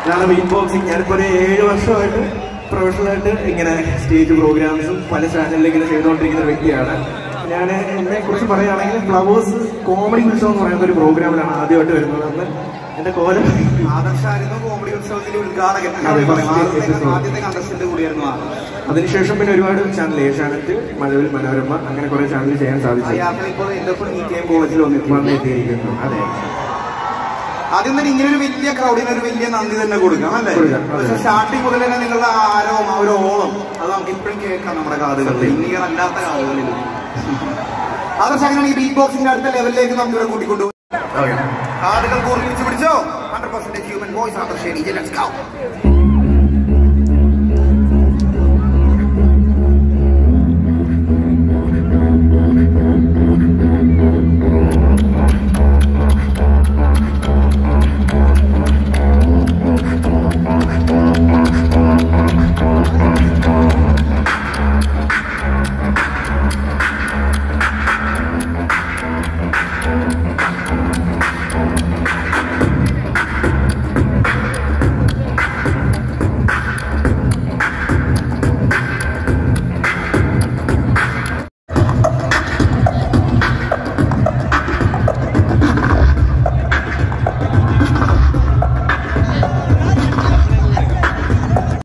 അതാണ് beat boxing ഞാനിപ്പോ ഒരു ഏഴ് വർഷമായിട്ട് പ്രൊഫഷണലായിട്ട് ഇങ്ങനെ സ്റ്റേജ് പ്രോഗ്രാംസും പല ചാനലിൽ ഇങ്ങനെ ചെയ്തുകൊണ്ടിരിക്കുന്ന ഒരു വ്യക്തിയാണ് ഞാൻ എന്നെ കുറിച്ച് പറയുകയാണെങ്കിൽ ഫ്ലവേഴ്സ് കോമഡി ഉത്സവം എന്ന് പറയുന്ന ഒരു പ്രോഗ്രാമിലാണ് ആദ്യമായിട്ട് വരുന്നത് അന്ന് എന്റെ കോലം ആദർശായിരുന്നു കോമഡി ഉത്സവത്തിന്റെ ഉദ്ഘാടകൻ അതെ, ആദ്യത്തെ episode. ആദ്യത്തെ കണ്ടസ്റ്റന്റ് കൂടിയായിരുന്നു ആ അതിനുശേഷം പിന്നെ ഒരുപാട് ചാനൽ ഏഷ്യാനെറ്റ് മഴവിൽ മനോരമ അങ്ങനെ കുറെ ചാനൽ ചെയ്യാൻ ആ സാധിച്ചു യാത്ര ഇപ്പോൾ എന്റെ ഇ കെ എം കോളേജിൽ വന്നിട്ടുണ്ട് വന്നെത്തിയിരിക്കുന്നു അതെ ആദ്യം തന്നെ ഇങ്ങനെ ഒരു വലിയ ക്രൗഡിന് ഒരു വലിയ നന്ദി തന്നെ കൊടുക്കാം അല്ലേ കൊടുക്കാം, അതെ. പക്ഷെ സ്റ്റാർട്ടിങ് മുതൽ തന്നെ നിങ്ങളുടെ ആ ആരവം ആ ഒരു ഓളം അത് നമുക്ക് ഇപ്പോഴും കേൾക്കാം നമ്മുടെ കാതുകളിൽ സത്യം. ഇന്നിയർ അല്ലാത്ത കാതുകളിലും ആദർശ് അങ്ങനെയാണെങ്കിൽ ബീറ്റ് ബോക്സിന്റെ അടുത്ത ലെവലിലേക്ക് നമുക്ക് ഇവിടെ കൂട്ടിക്കൊണ്ടുപോകും ഓക്കെ കാതുകൾ കൂർപ്പിച്ച് പിടിച്ചോ ഹൺഡ്രഡ് പെർസെന്റ് ഹ്യൂമൻ വോയിസ് ആദർശേരി ലെറ്റ്സ് ഗോ